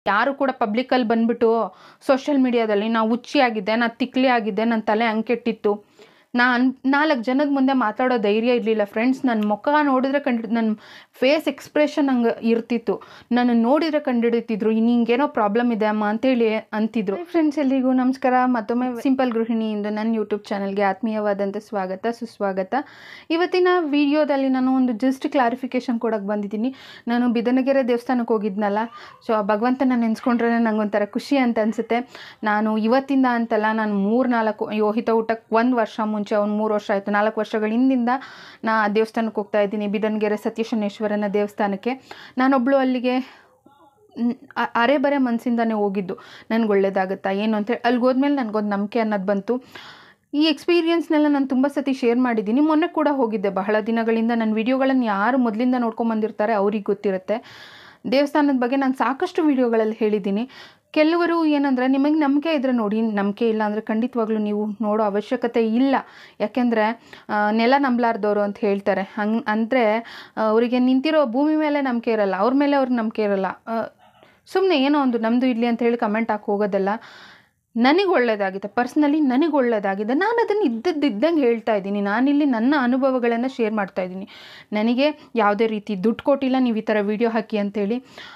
ಯಾರು ಕೂಡ ಪಬ್ಲಿಕಲ್ಲಿ ಬಂದ್ಬಿಟ್ಟು ಸೋಷಿಯಲ್ ಮೀಡಿಯಾದಲ್ಲಿ ನಾವು ಹುಚ್ಚಿ ಆಗಿದ್ದೆ ನಾನು ತಿಕ್ಲಿ ಆಗಿದ್ದೆ ನನ್ನ ತಲೆ ಹಂಗೆಟ್ಟಿತ್ತು ನಾನು ನಾಲ್ಕು ಜನದ ಮುಂದೆ ಮಾತಾಡೋ ಧೈರ್ಯ ಇರಲಿಲ್ಲ ಫ್ರೆಂಡ್ಸ್ ನನ್ನ ಮುಖ ನೋಡಿದ್ರೆ ಕಂಡು ನನ್ನ ಫೇಸ್ ಎಕ್ಸ್ಪ್ರೆಷನ್ ಹಂಗೆ ಇರ್ತಿತ್ತು ನನ್ನ ನೋಡಿದ್ರೆ ಕಂಡುಹಿಡಿತಿದ್ರು ಹಿಂಗೇನೋ ಪ್ರಾಬ್ಲಮ್ ಇದೆ ಅಮ್ಮ ಅಂತೇಳಿ ಅಂತಿದ್ರು ಫ್ರೆಂಡ್ಸ್ ಎಲ್ಲಿಗೂ ನಮಸ್ಕಾರ ಮತ್ತೊಮ್ಮೆ ಸಿಂಪಲ್ ಗೃಹಿಣಿಯಿಂದ ನನ್ನ ಯೂಟ್ಯೂಬ್ ಚಾನಲ್ಗೆ ಆತ್ಮೀಯವಾದಂಥ ಸ್ವಾಗತ ಸುಸ್ವಾಗತ ಇವತ್ತಿನ ವಿಡಿಯೋದಲ್ಲಿ ನಾನು ಒಂದು ಜಸ್ಟ್ ಕ್ಲಾರಿಫಿಕೇಶನ್ ಕೊಡೋಕ್ಕೆ ಬಂದಿದ್ದೀನಿ ನಾನು ಬಿದನಗೆರೆ ದೇವಸ್ಥಾನಕ್ಕೆ ಹೋಗಿದ್ನಲ್ಲ ಸೊ ಆ ಭಗವಂತನ ನೆನೆಸ್ಕೊಂಡ್ರೆ ನಂಗೊಂಥರ ಖುಷಿ ಅಂತ ಅನಿಸುತ್ತೆ ನಾನು ಇವತ್ತಿಂದ ಅಂತಲ್ಲ ನಾನು ಮೂರು ನಾಲ್ಕು ಯೋಹಿತ ಊಟಕ್ಕೆ ಒಂದು ವರ್ಷ ಮುಂಚೆ ಒಂದು ಮೂರು ವರ್ಷ ಆಯಿತು ನಾಲ್ಕು ವರ್ಷಗಳ ಹಿಂದಿಂದ ನಾ ಆ ದೇವಸ್ಥಾನಕ್ಕೆ ಹೋಗ್ತಾ ಇದ್ದೀನಿ ಬಿದನಗೆರೆ ಸತ್ಯಶನೇಶ್ವರನ ದೇವಸ್ಥಾನಕ್ಕೆ ನಾನೊಬ್ಬಳು ಅಲ್ಲಿಗೆ ನ್- ಅ- ಅರೆ ಬರೆ ಮನಸ್ಸಿಂದನೇ ಹೋಗಿದ್ದು ನನಗೆ ಒಳ್ಳೇದಾಗುತ್ತಾ ಏನು ಅಂತೇಳಿ ಅಲ್ಲಿಗೆ ಹೋದ್ಮೇಲೆ ನನಗೊಂದು ನಂಬಿಕೆ ಅನ್ನೋದು ಬಂತು ಈ ಎಕ್ಸ್ಪೀರಿಯನ್ಸ್ನೆಲ್ಲ ನಾನು ತುಂಬ ಸತಿ ಶೇರ್ ಮಾಡಿದ್ದೀನಿ ಮೊನ್ನೆ ಕೂಡ ಹೋಗಿದ್ದೆ ಬಹಳ ದಿನಗಳಿಂದ ನನ್ನ ವಿಡಿಯೋಗಳನ್ನು ಯಾರು ಮೊದಲಿಂದ ನೋಡ್ಕೊಂಬಂದಿರ್ತಾರೆ ಅವ್ರಿಗೆ ಗೊತ್ತಿರುತ್ತೆ ದೇವಸ್ಥಾನದ ಬಗ್ಗೆ ನಾನು ಸಾಕಷ್ಟು ವಿಡಿಯೋಗಳಲ್ಲಿ ಹೇಳಿದ್ದೀನಿ ಕೆಲವರು ಏನಂದರೆ ನಿಮಗೆ ನಂಬಿಕೆ ಇದ್ದರೆ ನೋಡಿ ನಂಬಿಕೆ ಇಲ್ಲ ಅಂದರೆ ಖಂಡಿತವಾಗ್ಲೂ ನೀವು ನೋಡೋ ಅವಶ್ಯಕತೆ ಇಲ್ಲ ಯಾಕೆಂದರೆ ನೆಲ ನಂಬಲಾರ್ದವರು ಅಂತ ಹೇಳ್ತಾರೆ ಹಂಗೆ ಅಂದರೆ ಅವರಿಗೆ ನಿಂತಿರೋ ಭೂಮಿ ಮೇಲೆ ನಂಬಿಕೆ ಇರಲ್ಲ ಅವ್ರ ಮೇಲೆ ಅವ್ರಿಗೆ ನಂಬಿಕೆ ಇರಲ್ಲ ಸುಮ್ಮನೆ ಏನೋ ಒಂದು ನಮ್ಮದು ಇರಲಿ ಅಂತ ಹೇಳಿ ಕಮೆಂಟ್ ಹಾಕಿ ಹೋಗೋದಲ್ಲ ನನಗೆ ಒಳ್ಳೆಯದಾಗಿದೆ ಪರ್ಸ್ನಲಿ ನನಗೆ ಒಳ್ಳೆಯದಾಗಿದೆ ನಾನು ಅದನ್ನು ಇದ್ದದ್ದಿದ್ದಂಗೆ ಹೇಳ್ತಾ ಇದ್ದೀನಿ ನಾನಿಲ್ಲಿ ನನ್ನ ಅನುಭವಗಳನ್ನು ಶೇರ್ ಮಾಡ್ತಾ ಇದ್ದೀನಿ ನನಗೆ ಯಾವುದೇ ರೀತಿ ದುಡ್ಡು ಕೊಟ್ಟಿಲ್ಲ ನೀವು ಈ ಥರ ವೀಡಿಯೋ ಹಾಕಿ ಅಂತೇಳಿ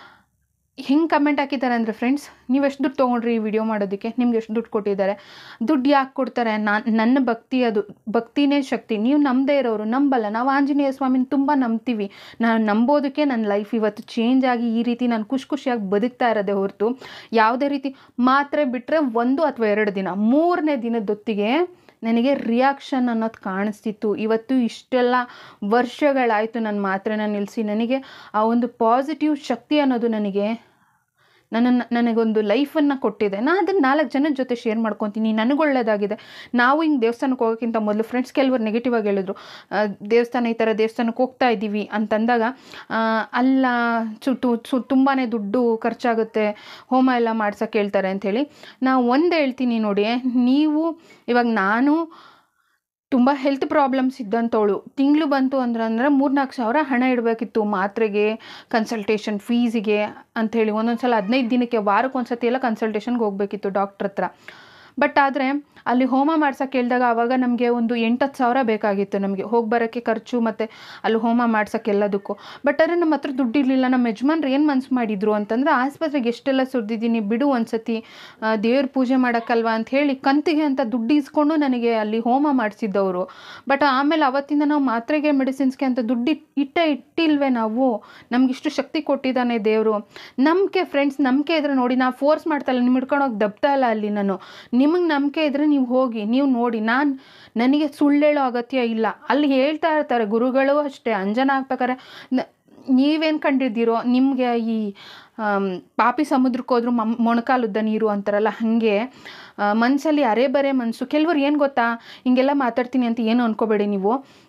ಹಿಂಗೆ ಕಮೆಂಟ್ ಹಾಕಿದ್ದಾರೆ ಅಂದರೆ ಫ್ರೆಂಡ್ಸ್ ನೀವು ಎಷ್ಟು ದುಡ್ಡು ತೊಗೊಂಡ್ರಿ ಈ ವಿಡಿಯೋ ಮಾಡೋದಕ್ಕೆ ನಿಮ್ಗೆ ಎಷ್ಟು ದುಡ್ಡು ಕೊಟ್ಟಿದ್ದಾರೆ ದುಡ್ಡು ಯಾಕೆ ಕೊಡ್ತಾರೆ ನಾನು ನನ್ನ ಭಕ್ತಿ ಅದು ಭಕ್ತಿನೇ ಶಕ್ತಿ ನೀವು ನಂಬದೇ ಇರೋರು ನಂಬಲ್ಲ ನಾವು ಆಂಜನೇಯ ಸ್ವಾಮಿನ ತುಂಬ ನಂಬ್ತೀವಿ ನಾನು ನಂಬೋದಕ್ಕೆ ನನ್ನ ಲೈಫ್ ಇವತ್ತು ಚೇಂಜ್ ಆಗಿ ಈ ರೀತಿ ನಾನು ಖುಷಿ ಖುಷಿಯಾಗಿ ಬದುಕ್ತಾ ಇರೋದೇ ಹೊರತು ಯಾವುದೇ ರೀತಿ ಮಾತ್ರೆ ಬಿಟ್ಟರೆ ಒಂದು ಅಥವಾ ಎರಡು ದಿನ ಮೂರನೇ ದಿನದೊತ್ತಿಗೆ ನನಗೆ ರಿಯಾಕ್ಷನ್ ಅನ್ನೋದು ಕಾಣಿಸ್ತಿತ್ತು ಇವತ್ತು ಇಷ್ಟೆಲ್ಲ ವರ್ಷಗಳಾಯಿತು ನನ್ನ ಮಾತ್ರೆನ ನಿಲ್ಲಿಸಿ ನನಗೆ ಆ ಒಂದು ಪಾಸಿಟಿವ್ ಶಕ್ತಿ ಅನ್ನೋದು ನನಗೆ ನನ್ನನ್ನು ನನಗೊಂದು ಲೈಫನ್ನು ಕೊಟ್ಟಿದೆ ನಾನು ಅದನ್ನು ನಾಲ್ಕು ಜನದ ಜೊತೆ ಶೇರ್ ಮಾಡ್ಕೊತೀನಿ ನನಗೆ ಒಳ್ಳೆಯದಾಗಿದೆ ನಾವು ಹಿಂಗೆ ದೇವಸ್ಥಾನಕ್ಕೆ ಹೋಗೋಕ್ಕಿಂತ ಮೊದಲು ಫ್ರೆಂಡ್ಸ್ ಕೆಲವರು ನೆಗೆಟಿವ್ ಆಗಿ ಹೇಳಿದ್ರು ಆ, ದೇವಸ್ಥಾನ ಈ ಥರ ದೇವಸ್ಥಾನಕ್ಕೆ ಹೋಗ್ತಾ ಇದ್ದೀವಿ ಅಂತಂದಾಗ ಆ, ಅಲ್ಲ ಚು ಚು ತುಂಬಾ ದುಡ್ಡು ಖರ್ಚಾಗುತ್ತೆ ಹೋಮ ಎಲ್ಲ ಮಾಡ್ಸೋಕೆ ಹೇಳ್ತಾರೆ ಅಂಥೇಳಿ ನಾವು ಒಂದು ಹೇಳ್ತೀನಿ ನೋಡಿ ನೀವು ಇವಾಗ ನಾನು ತುಂಬ ಹೆಲ್ತ್ ಪ್ರಾಬ್ಲಮ್ಸ್ ಇದ್ದಂಥವಳು ತಿಂಗಳು ಬಂತು ಅಂದ್ರೆ ಅಂದರೆ ಮೂರ್ನಾಲ್ಕು ಸಾವಿರ ಹಣ ಇಡಬೇಕಿತ್ತು ಮಾತ್ರೆಗೆ ಕನ್ಸಲ್ಟೇಷನ್ ಫೀಸಿಗೆ ಅಂಥೇಳಿ ಒಂದೊಂದು ಸಲ ಹದಿನೈದು ದಿನಕ್ಕೆ ವಾರಕ್ಕೆ ಒಂದು ಸತಿ ಎಲ್ಲ ಕನ್ಸಲ್ಟೇಷನ್ಗೆ ಹೋಗಬೇಕಿತ್ತು ಡಾಕ್ಟ್ರ್ ಹತ್ರ ಬಟ್ ಆದರೆ ಅಲ್ಲಿ ಹೋಮ ಮಾಡ್ಸೋಕೆ ಹೇಳಿದಾಗ ಆವಾಗ ನಮಗೆ ಒಂದು ಎಂಟತ್ತು ಸಾವಿರ ಬೇಕಾಗಿತ್ತು ನಮಗೆ ಹೋಗಿ ಬರೋಕ್ಕೆ ಖರ್ಚು ಮತ್ತು ಅಲ್ಲಿ ಹೋಮ ಮಾಡ್ಸೋಕೆ ಎಲ್ಲದಕ್ಕೂ ಬಟ್ ಆದರೆ ನಮ್ಮ ಹತ್ರ ದುಡ್ಡು ಇರಲಿಲ್ಲ ನಮ್ಮ ಯಜಮಾನ್ರು ಏನು ಮನ್ಸು ಮಾಡಿದ್ರು ಅಂತಂದರೆ ಆಸ್ಪತ್ರೆಗೆ ಎಷ್ಟೆಲ್ಲ ಸುರಿದಿದ್ದೀನಿ ಬಿಡು ಒಂದ್ಸತಿ ದೇವ್ರ ಪೂಜೆ ಮಾಡೋಕ್ಕಲ್ವಾ ಅಂತ ಹೇಳಿ ಕಂತಿಗೆ ಅಂತ ದುಡ್ಡು ಇಸ್ಕೊಂಡು ನನಗೆ ಅಲ್ಲಿ ಹೋಮ ಮಾಡಿಸಿದ್ದವರು ಬಟ್ ಆಮೇಲೆ ಅವತ್ತಿಂದ ನಾವು ಮಾತ್ರೆಗೆ ಮೆಡಿಸಿನ್ಸ್ಗೆ ಅಂತ ದುಡ್ಡು ಇಟ್- ಇಟ್ಟ ಇಟ್ಟಿಲ್ವೇ ನಾವು ನಮಗಿಷ್ಟು ಶಕ್ತಿ ಕೊಟ್ಟಿದ್ದಾನೆ ದೇವರು ನಂಬಿಕೆ ಫ್ರೆಂಡ್ಸ್ ನಂಬಿಕೆ ಇದ್ರೆ ನೋಡಿ ನಾವು ಫೋರ್ಸ್ ಮಾಡ್ತಾ ಇಲ್ಲ ನಿಮ್ಮ ಹಿಡ್ಕೊಂಡೋಗಿ ದಬ್ತಾ ಇಲ್ಲ ಅಲ್ಲಿ ನಾನು ನಿಮಗೆ ನಂಬಿಕೆ ಇದ್ರೆ ನೀವು ಹೋಗಿ ನೀವು ನೋಡಿ ನಾನು ನನಗೆ ಸುಳ್ಳು ಹೇಳೋ ಅಗತ್ಯ ಇಲ್ಲ ಅಲ್ಲಿ ಹೇಳ್ತಾ ಇರ್ತಾರೆ ಗುರುಗಳು ಅಷ್ಟೇ ಅಂಜನ ಹಾಕ್ಬೇಕಾರೆ ನ- ನೀವೇನು ಕಂಡಿದ್ದೀರೋ ನಿಮಗೆ ಈ ಆಮ್, ಪಾಪಿ ಸಮುದ್ರಕ್ಕೆ ಹೋದ್ರು ಮಮ್ ಮೊಣಕಾಲುದ್ದ ನೀರು ಅಂತಾರಲ್ಲ ಹಾಗೆ ಮನಸ್ಸಲ್ಲಿ ಅರೆ ಬರೆ ಮನಸ್ಸು ಕೆಲವ್ರು ಏನು ಗೊತ್ತಾ ಹಿಂಗೆಲ್ಲ ಮಾತಾಡ್ತೀನಿ ಅಂತ ಏನು ಅನ್ಕೋಬೇಡಿ ನೀವು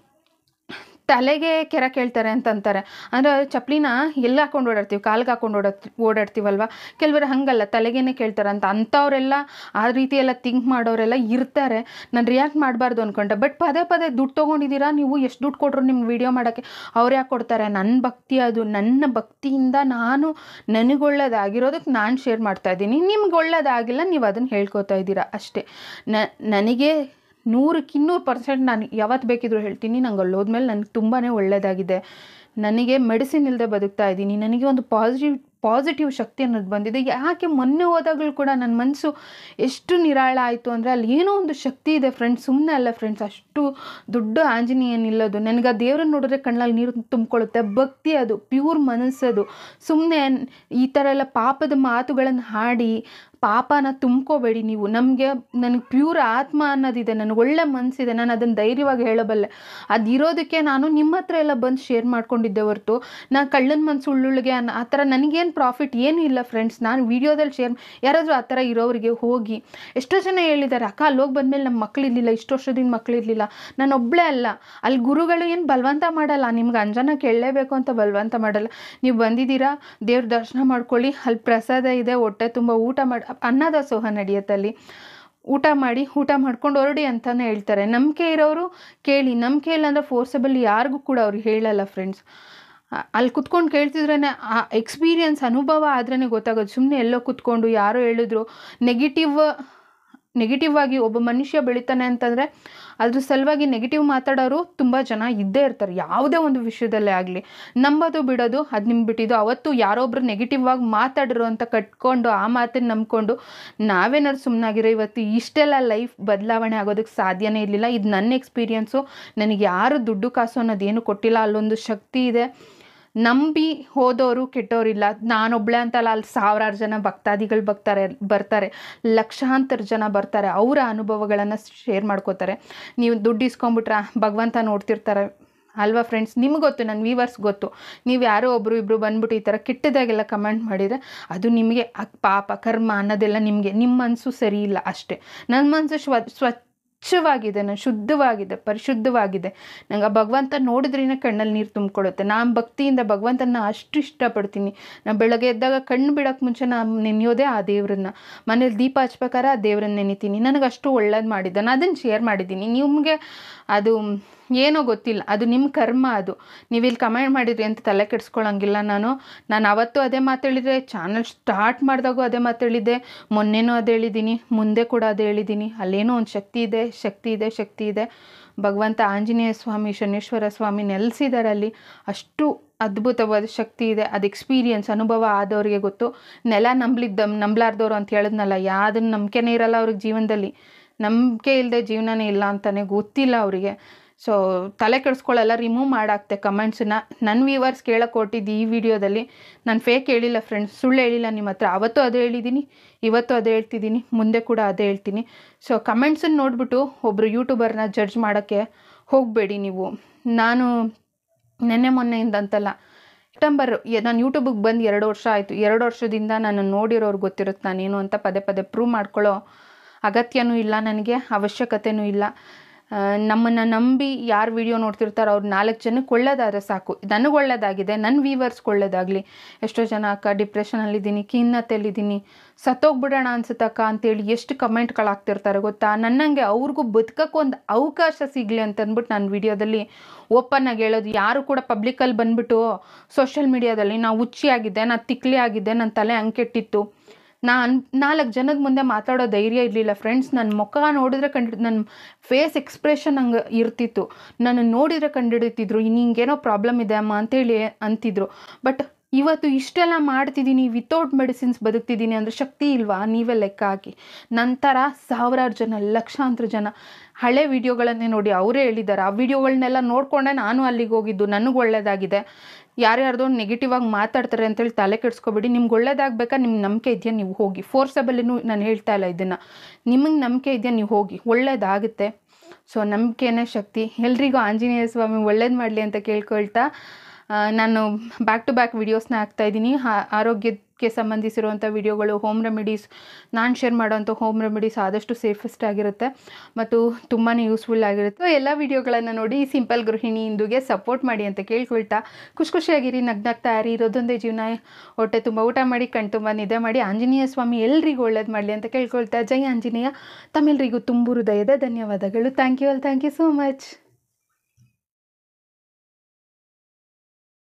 ತಲೆಗೆ ಕೆರ ಕೇಳ್ತಾರೆ ಅಂತ ಅಂತಾರೆ ಅಂದರೆ ಚಪ್ಪಲಿನ ಎಲ್ಲ ಹಾಕೊಂಡು ಓಡಾಡ್ತೀವಿ ಕಾಲ್ಗೆ ಹಾಕೊಂಡು ಓಡಾಡ್ತಿ ಓಡಾಡ್ತೀವಲ್ವ ಕೆಲವರು ಹಂಗಲ್ಲ ತಲೆಗೇನೆ ಕೇಳ್ತಾರೆ ಅಂತ ಅಂಥವರೆಲ್ಲ ಆ ರೀತಿ ಎಲ್ಲ ಥಿಂಕ್ ಮಾಡೋರೆಲ್ಲ ಇರ್ತಾರೆ ನಾನು ರಿಯಾಕ್ಟ್ ಮಾಡಬಾರ್ದು ಅಂದ್ಕೊಂಡೆ ಬಟ್ ಪದೇ ಪದೇ ದುಡ್ಡು ತೊಗೊಂಡಿದ್ದೀರಾ ನೀವು ಎಷ್ಟು ದುಡ್ಡು ಕೊಟ್ಟರು ನಿಮ್ಗೆ ವಿಡಿಯೋ ಮಾಡೋಕ್ಕೆ ಅವ್ರು ಯಾಕೆ ಕೊಡ್ತಾರೆ ನನ್ನ ಭಕ್ತಿ ಅದು ನನ್ನ ಭಕ್ತಿಯಿಂದ ನಾನು ನನಗೊಳ್ಳೇದಾಗಿರೋದಕ್ಕೆ ನಾನು ಶೇರ್ ಮಾಡ್ತಾ ಇದ್ದೀನಿ ನಿಮ್ಗೆ ಒಳ್ಳೇದಾಗಿಲ್ಲ ನೀವು ಅದನ್ನು ಹೇಳ್ಕೊತಾ ಇದ್ದೀರಾ ಅಷ್ಟೇ ನ ನನಗೆ ನೂರಕ್ಕೆ ಇನ್ನೂರು ಪರ್ಸೆಂಟ್ ನಾನು ಯಾವತ್ತು ಬೇಕಿದ್ರು ಹೇಳ್ತೀನಿ ನಂಗೆ ಅಲ್ಲಿ ಹೋದ್ಮೇಲೆ ನನಗೆ ತುಂಬಾ ಒಳ್ಳೆಯದಾಗಿದೆ ನನಗೆ ಮೆಡಿಸಿನ್ ಇಲ್ಲದೆ ಬದುಕ್ತಾ ಇದ್ದೀನಿ ನನಗೆ ಒಂದು ಪಾಸಿಟಿವ್ ಪಾಸಿಟಿವ್ ಶಕ್ತಿ ಅನ್ನೋದು ಬಂದಿದೆ ಯಾಕೆ ಮೊನ್ನೆ ಹೋದಾಗಲೂ ಕೂಡ ನನ್ನ ಮನಸ್ಸು ಎಷ್ಟು ನಿರಾಳ ಆಯಿತು ಅಂದರೆ ಅಲ್ಲಿ ಏನೋ ಒಂದು ಶಕ್ತಿ ಇದೆ ಫ್ರೆಂಡ್ಸ್ ಸುಮ್ಮನೆ ಅಲ್ಲ ಫ್ರೆಂಡ್ಸ್ ಅಷ್ಟು ದೊಡ್ಡ ಆಂಜನೇಯ ನಿಲ್ಲೋದು ನನಗೆ ಆ ದೇವ್ರನ್ನ ನೋಡಿದ್ರೆ ಕಣ್ಣಲ್ಲಿ ನೀರು ತುಂಬಿಕೊಳ್ಳುತ್ತೆ ಭಕ್ತಿ ಅದು ಪ್ಯೂರ್ ಮನಸ್ಸದು ಸುಮ್ಮನೆ ಈ ಥರ ಎಲ್ಲ ಪಾಪದ ಮಾತುಗಳನ್ನು ಹಾಡಿ ಪಾಪನ ತುಂಬ್ಕೋಬೇಡಿ ನೀವು ನಮಗೆ ನನಗೆ ಪ್ಯೂರ್ ಆತ್ಮ ಅನ್ನೋದಿದೆ ನನಗೆ ಒಳ್ಳೆ ಮನಸ್ಸಿದೆ ನಾನು ಅದನ್ನು ಧೈರ್ಯವಾಗಿ ಹೇಳಬಲ್ಲೆ ಅದಿರೋದಕ್ಕೆ ನಾನು ನಿಮ್ಮ ಹತ್ರ ಎಲ್ಲ ಬಂದು ಶೇರ್ ಮಾಡ್ಕೊಂಡಿದ್ದೆ ಹೊರತು ನಾನು ಕಳ್ಳನ ಮನಸ್ಸು ಉಳ್ಳುಳ್ಳಿಗೆ ಅನ್ನೋ ಆ ಥರ ನನಗೇನು ಪ್ರಾಫಿಟ್ ಏನೂ ಇಲ್ಲ ಫ್ರೆಂಡ್ಸ್ ನಾನು ವೀಡಿಯೋದಲ್ಲಿ ಶೇರ್ ಯಾರಾದರೂ ಆ ಥರ ಇರೋರಿಗೆ ಹೋಗಿ ಎಷ್ಟೋ ಜನ ಹೇಳಿದ್ದಾರೆ ಅಕ್ಕ ಅಲ್ಲಿ ಹೋಗಿ ಬಂದಮೇಲೆ ನಮ್ಮ ಮಕ್ಕಳಿರಲಿಲ್ಲ ಇಷ್ಟು ವರ್ಷದಿಂದ ಮಕ್ಕಳಿರಲಿಲ್ಲ ನಾನು ಒಬ್ಬಳೇ ಅಲ್ಲ ಅಲ್ಲಿ ಗುರುಗಳು ಏನು ಬಲವಂತ ಮಾಡಲ್ಲ ನಿಮ್ಗೆ ಅಂಜನ ಕೇಳಲೇಬೇಕು ಅಂತ ಬಲವಂತ ಮಾಡಲ್ಲ ನೀವು ಬಂದಿದ್ದೀರಾ ದೇವ್ರ ದರ್ಶನ ಮಾಡ್ಕೊಳ್ಳಿ ಅಲ್ಲಿ ಪ್ರಸಾದ ಇದೆ ಹೊಟ್ಟೆ ತುಂಬ ಊಟ ಮಾಡಿ ಅನ್ನದಾಸೋಹ ನಡೆಯುತ್ತೆ ಅಲ್ಲಿ ಊಟ ಮಾಡಿ ಊಟ ಮಾಡ್ಕೊಂಡು ಹೊರಡಿ ಅಂತಲೇ ಹೇಳ್ತಾರೆ ನಂಬಿಕೆ ಇರೋರು ಕೇಳಿ ನಂಬಿಕೆ ಇಲ್ಲ ಅಂದರೆ ಫೋರ್ಸಬಲ್ ಯಾರಿಗೂ ಕೂಡ ಅವ್ರಿಗೆ ಹೇಳಲ್ಲ ಫ್ರೆಂಡ್ಸ್ ಅಲ್ಲಿ ಕುತ್ಕೊಂಡು ಕೇಳ್ತಿದ್ರೇ ಆ ಎಕ್ಸ್ಪೀರಿಯನ್ಸ್ ಅನುಭವ ಆದ್ರೇ ಗೊತ್ತಾಗೋದು ಸುಮ್ಮನೆ ಎಲ್ಲೋ ಕುತ್ಕೊಂಡು ಯಾರೋ ಹೇಳಿದ್ರು ನೆಗೆಟಿವ್ ನೆಗೆಟಿವ್ ಆಗಿ ಒಬ್ಬ ಮನುಷ್ಯ ಬೆಳಿತಾನೆ ಅಂತಂದರೆ ಅದ್ರ ಸಲುವಾಗಿ ನೆಗೆಟಿವ್ ಮಾತಾಡೋರು ತುಂಬ ಜನ ಇದ್ದೇ ಇರ್ತಾರೆ ಯಾವುದೇ ಒಂದು ವಿಷಯದಲ್ಲೇ ಆಗಲಿ ನಂಬೋದು ಬಿಡೋದು ಅದು ನಿಮ್ಗೆ ಬಿಟ್ಟಿದ್ದು ಅವತ್ತು ಯಾರೊಬ್ರು ನೆಗೆಟಿವ್ ಆಗಿ ಮಾತಾಡಿರೋ ಅಂತ ಕಟ್ಕೊಂಡು ಆ ಮಾತನ್ನು ನಂಬ್ಕೊಂಡು ನಾವೇನಾದ್ರು ಸುಮ್ಮನಾಗಿರೋ ಇವತ್ತು ಇಷ್ಟೆಲ್ಲ ಲೈಫ್ ಬದಲಾವಣೆ ಆಗೋದಕ್ಕೆ ಸಾಧ್ಯನೇ ಇರಲಿಲ್ಲ ಇದು ನನ್ನ ಎಕ್ಸ್ಪೀರಿಯನ್ಸು ನನಗೆ ಯಾರು ದುಡ್ಡು ಕಾಸು ಅನ್ನೋದೇನು ಕೊಟ್ಟಿಲ್ಲ ಅಲ್ಲೊಂದು ಶಕ್ತಿ ಇದೆ ನಂಬಿ ಹೋದವರು ಕೆಟ್ಟವರಿಲ್ಲ ನಾನೊಬ್ಳೆ ಅಂತಲ್ಲ ಅಲ್ಲಿ ಸಾವಿರಾರು ಜನ ಭಕ್ತಾದಿಗಳು ಬರ್ತಾರೆ ಬರ್ತಾರೆ ಲಕ್ಷಾಂತರ ಜನ ಬರ್ತಾರೆ ಅವರ ಅನುಭವಗಳನ್ನು ಶೇರ್ ಮಾಡ್ಕೋತಾರೆ ನೀವು ದುಡ್ಡು ಇಸ್ಕೊಂಬಿಟ್ರೆ ಭಗವಂತ ನೋಡ್ತಿರ್ತಾರೆ ಅಲ್ವಾ ಫ್ರೆಂಡ್ಸ್ ನಿಮ್ಗೆ ಗೊತ್ತು ನನ್ನ ವೀವರ್ಸ್ ಗೊತ್ತು ನೀವು ಯಾರೋ ಒಬ್ಬರು ಇಬ್ಬರು ಬಂದ್ಬಿಟ್ಟು ಈ ಥರ ಕೆಟ್ಟದಾಗೆಲ್ಲ ಕಮೆಂಟ್ ಮಾಡಿದರೆ ಅದು ನಿಮಗೆ ಅಕ್ ಪಾಪ ಕರ್ಮ ಅನ್ನೋದೆಲ್ಲ ನಿಮಗೆ ನಿಮ್ಮ ಮನಸ್ಸು ಸರಿ ಇಲ್ಲ ಅಷ್ಟೇ ನನ್ನ ಮನಸ್ಸು ಸ್ವ ಸ್ವಚ್ಛವಾಗಿದೆ ನಾನು ಶುದ್ಧವಾಗಿದೆ ಪರಿಶುದ್ಧವಾಗಿದೆ ನಂಗೆ ಆ ಭಗವಂತ ನೋಡಿದ್ರೇನೆ ಕಣ್ಣಲ್ಲಿ ನೀರು ತುಂಬಿಕೊಳ್ಳುತ್ತೆ ನಾನು ಭಕ್ತಿಯಿಂದ ಭಗವಂತನ ಅಷ್ಟು ಇಷ್ಟಪಡ್ತೀನಿ ನಾನು ಬೆಳಗ್ಗೆ ಎದ್ದಾಗ ಕಣ್ಣು ಬಿಡೋಕ್ಕೆ ಮುಂಚೆ ನಾನು ನೆನೆಯೋದೇ ಆ ದೇವ್ರನ್ನ ಮನೇಲಿ ದೀಪ ಹಚ್ಬೇಕಾದ್ರೆ ಆ ದೇವ್ರನ್ನ ನೆನಿತೀನಿ ನನಗೆ ಅಷ್ಟು ಒಳ್ಳೇದು ಮಾಡಿದ್ದಾನೆ ಅದನ್ನು ಶೇರ್ ಮಾಡಿದ್ದೀನಿ ನಿಮಗೆ ಅದು ಏನೋ ಗೊತ್ತಿಲ್ಲ ಅದು ನಿಮ್ಮ ಕರ್ಮ ಅದು ನೀವು ಇಲ್ಲಿ ಕಮೆಂಟ್ ಮಾಡಿದ್ರಿ ಅಂತ ತಲೆ ಕೆಡಿಸ್ಕೊಳ್ಳೋಂಗಿಲ್ಲ ನಾನು ನಾನು ಅವತ್ತು ಅದೇ ಮಾತಾಡಿದೆ ಚಾನಲ್ ಸ್ಟಾರ್ಟ್ ಮಾಡಿದಾಗೂ ಅದೇ ಮಾತಾಡಿದ್ದೆ ಮೊನ್ನೆನೂ ಅದೇ ಹೇಳಿದ್ದೀನಿ ಮುಂದೆ ಕೂಡ ಅದೇ ಹೇಳಿದ್ದೀನಿ ಅಲ್ಲೇನೋ ಒಂದು ಶಕ್ತಿ ಇದೆ ಶಕ್ತಿ ಇದೆ ಶಕ್ತಿ ಇದೆ ಭಗವಂತ ಆಂಜನೇಯ ಸ್ವಾಮಿ ಶನೇಶ್ವರ ಸ್ವಾಮಿ ನೆಲೆಸಿದ್ದಾರೆ ಅಲ್ಲಿ ಅಷ್ಟು ಅದ್ಭುತವಾದ ಶಕ್ತಿ ಇದೆ ಅದು ಎಕ್ಸ್ಪೀರಿಯನ್ಸ್ ಅನುಭವ ಆದವ್ರಿಗೆ ಗೊತ್ತು ನೆಲ ನಂಬಲಿದ್ದ ನಂಬಲಾರ್ದವ್ರು ಅಂತ ಹೇಳಿದ್ನಲ್ಲ ಯಾವುದನ್ನು ನಂಬಿಕೆನೇ ಇರಲ್ಲ ಅವ್ರಿಗೆ ಜೀವನದಲ್ಲಿ ನಂಬಿಕೆ ಇಲ್ಲದೆ ಜೀವನನೇ ಇಲ್ಲ ಅಂತಲೇ ಗೊತ್ತಿಲ್ಲ ಅವರಿಗೆ ಸೊ ತಲೆ ಕೆಡಿಸ್ಕೊಳ್ಳಲ್ಲ ರಿಮೂವ್ ಮಾಡಾಕ್ತೆ ಕಮೆಂಟ್ಸನ್ನ ನನ್ನ ವ್ಯೂವರ್ಸ್ ಕೇಳಕ್ಕೆ ಕೊಟ್ಟಿದ್ದು ಈ ವಿಡಿಯೋದಲ್ಲಿ ನಾನು ಫೇಕ್ ಹೇಳಿಲ್ಲ ಫ್ರೆಂಡ್ಸ್ ಸುಳ್ಳು ಹೇಳಿಲ್ಲ ನಿಮ್ಮ ಹತ್ರ ಅವತ್ತು ಅದೇ ಹೇಳಿದ್ದೀನಿ ಇವತ್ತು ಅದೇ ಹೇಳ್ತಿದ್ದೀನಿ ಮುಂದೆ ಕೂಡ ಅದೇ ಹೇಳ್ತೀನಿ ಸೊ ಕಮೆಂಟ್ಸನ್ನು ನೋಡಿಬಿಟ್ಟು ಒಬ್ಬರು ಯೂಟ್ಯೂಬರ್ನ ಜಡ್ಜ್ ಮಾಡೋಕ್ಕೆ ಹೋಗಬೇಡಿ ನೀವು ನಾನು ನೆನ್ನೆ ಮೊನ್ನೆಯಿಂದ ಅಂತಲ್ಲ ಸೆಪ್ಟೆಂಬರ್ ನಾನು ಯೂಟ್ಯೂಬಿಗೆ ಬಂದು ಎರಡು ವರ್ಷ ಆಯಿತು ಎರಡು ವರ್ಷದಿಂದ ನಾನು ನೋಡಿರೋರು ಗೊತ್ತಿರುತ್ತೆ ನಾನೇನು ಅಂತ ಪದೇ ಪದೇ ಪ್ರೂವ್ ಮಾಡ್ಕೊಳ್ಳೋ ಅಗತ್ಯನೂ ಇಲ್ಲ ನನಗೆ ಅವಶ್ಯಕತೆನೂ ಇಲ್ಲ ನಮ್ಮನ್ನು ನಂಬಿ ಯಾರು ವಿಡಿಯೋ ನೋಡ್ತಿರ್ತಾರೋ ಅವ್ರು ನಾಲ್ಕು ಜನಕ್ಕೆ ಒಳ್ಳೇದಾದರೆ ಸಾಕು ನನಗೆ ಒಳ್ಳೇದಾಗಿದೆ ನನ್ನ ವ್ಯೂವರ್ಸ್ಗೆ ಒಳ್ಳೇದಾಗಲಿ ಎಷ್ಟೋ ಜನ ಅಕ್ಕ ಡಿಪ್ರೆಷನಲ್ಲಿದ್ದೀನಿ ಖಿನ್ನತೆಯಲ್ಲಿದ್ದೀನಿ ಸತ್ತೋಗ್ಬಿಡೋಣ ಅನ್ಸುತ್ತಕ್ಕ ಅಂತೇಳಿ ಎಷ್ಟು ಕಮೆಂಟ್ಗಳು ಹಾಕ್ತಿರ್ತಾರೆ ಗೊತ್ತಾ ನನ್ನಂಗೆ ಅವ್ರಿಗೂ ಬದುಕಕ್ಕೆ ಒಂದು ಅವಕಾಶ ಸಿಗಲಿ ಅಂತ ಅಂದ್ಬಿಟ್ಟು ನಾನು ವಿಡಿಯೋದಲ್ಲಿ ಓಪನ್ ಆಗಿ ಹೇಳೋದು ಯಾರು ಕೂಡ ಪಬ್ಲಿಕಲ್ಲಿ ಬಂದ್ಬಿಟ್ಟು ಸೋಷಿಯಲ್ ಮೀಡಿಯಾದಲ್ಲಿ ನಾವು ಹುಚ್ಚಿಯಾಗಿದ್ದೆ ನಾನು ತಿಕ್ಲಿ ಆಗಿದ್ದೆ ನನ್ನ ತಲೆ ಅಂಕೆಟ್ಟಿತ್ತು ನಾನು ನಾಲ್ಕು ಜನದ ಮುಂದೆ ಮಾತಾಡೋ ಧೈರ್ಯ ಇರಲಿಲ್ಲ ಫ್ರೆಂಡ್ಸ್ ನನ್ನ ಮುಖ ನೋಡಿದ್ರೆ ಕಂಡು ನನ್ನ ಫೇಸ್ ಎಕ್ಸ್ಪ್ರೆಷನ್ ಹಂಗೆ ಇರ್ತಿತ್ತು ನನ್ನ ನೋಡಿದ್ರೆ ಕಂಡುಹಿಡಿತಿದ್ರು ಹಿಂಗೇನೋ ಪ್ರಾಬ್ಲಮ್ ಇದೆ ಅಮ್ಮ ಅಂತೇಳಿ ಅಂತಿದ್ರು ಬಟ್ ಇವತ್ತು ಇಷ್ಟೆಲ್ಲ ಮಾಡ್ತಿದ್ದೀನಿ ವಿತೌಟ್ ಮೆಡಿಸಿನ್ಸ್ ಬದುಕ್ತಿದ್ದೀನಿ ಅಂದರೆ ಶಕ್ತಿ ಇಲ್ವಾ ನೀವೇ ಲೆಕ್ಕ ಹಾಕಿ ನಂತರ ಸಾವಿರಾರು ಜನ ಲಕ್ಷಾಂತರ ಜನ ಹಳೆ ವಿಡಿಯೋಗಳನ್ನೇ ನೋಡಿ ಅವರೇ ಹೇಳಿದ್ದಾರೆ ಆ ವಿಡಿಯೋಗಳನ್ನೆಲ್ಲ ನೋಡಿಕೊಂಡೆ ನಾನು ಅಲ್ಲಿಗೆ ಹೋಗಿದ್ದು ನನಗೆ ಒಳ್ಳೆಯದಾಗಿದೆ ಯಾರ್ಯಾರ್ದೋ ನೆಗೆಟಿವ್ ಆಗಿ ಮಾತಾಡ್ತಾರೆ ಅಂತೇಳಿ ತಲೆ ಕೆಡಿಸ್ಕೊಬೇಡಿ ನಿಮ್ಗೆ ಒಳ್ಳೇದಾಗಬೇಕಾ ನಿಮ್ಗೆ ನಂಬಿಕೆ ಇದೆಯಾ ನೀವು ಹೋಗಿ ಫೋರ್ಸಬಲ್ಲಿನೂ ನಾನು ಹೇಳ್ತಾ ಇಲ್ಲ ಇದನ್ನು ನಿಮಗೆ ನಂಬಿಕೆ ಇದೆಯಾ ನೀವು ಹೋಗಿ ಒಳ್ಳೇದಾಗುತ್ತೆ ಸೊ ನಂಬಿಕೆನೇ ಶಕ್ತಿ ಎಲ್ರಿಗೂ ಆಂಜನೇಯ ಸ್ವಾಮಿ ಒಳ್ಳೇದು ಮಾಡಲಿ ಅಂತ ಕೇಳ್ಕೊಳ್ತಾ ನಾನು ಬ್ಯಾಕ್ ಟು ಬ್ಯಾಕ್ ವೀಡಿಯೋಸ್ನ ಹಾಕ್ತಾಯಿದ್ದೀನಿ ಆರೋಗ್ಯಕ್ಕೆ ಸಂಬಂಧಿಸಿರುವಂಥ ವಿಡಿಯೋಗಳು ಹೋಮ್ ರೆಮಿಡೀಸ್ ನಾನು ಶೇರ್ ಮಾಡೋವಂಥ ಹೋಮ್ ರೆಮಿಡೀಸ್ ಆದಷ್ಟು ಸೇಫೆಸ್ಟ್ ಆಗಿರುತ್ತೆ ಮತ್ತು ತುಂಬಾ ಯೂಸ್ಫುಲ್ ಆಗಿರುತ್ತೆ ಎಲ್ಲ ವಿಡಿಯೋಗಳನ್ನು ನೋಡಿ ಸಿಂಪಲ್ ಗೃಹಿಣಿ ಇಂದುಗೆ ಸಪೋರ್ಟ್ ಮಾಡಿ ಅಂತ ಕೇಳ್ಕೊಳ್ತಾ ಖುಷಿ ಖುಷಿಯಾಗಿರಿ ನಗ್ನಗ್ತಾ ಇರಿ ಇರೋದೊಂದೇ ಜೀವನ ಹೊಟ್ಟೆ ತುಂಬ ಊಟ ಮಾಡಿ ಕಣ್ ತುಂಬ ನಿದ್ದೆ ಮಾಡಿ ಆಂಜನೇಯ ಸ್ವಾಮಿ ಎಲ್ರಿಗೂ ಒಳ್ಳೇದು ಮಾಡಲಿ ಅಂತ ಕೇಳ್ಕೊಳ್ತಾ ಜೈ ಆಂಜನೇಯ ತಮ್ಮೆಲ್ಲರಿಗೂ ತುಂಬು ಹೃದಯದ ಧನ್ಯವಾದಗಳು thank you all thank you so much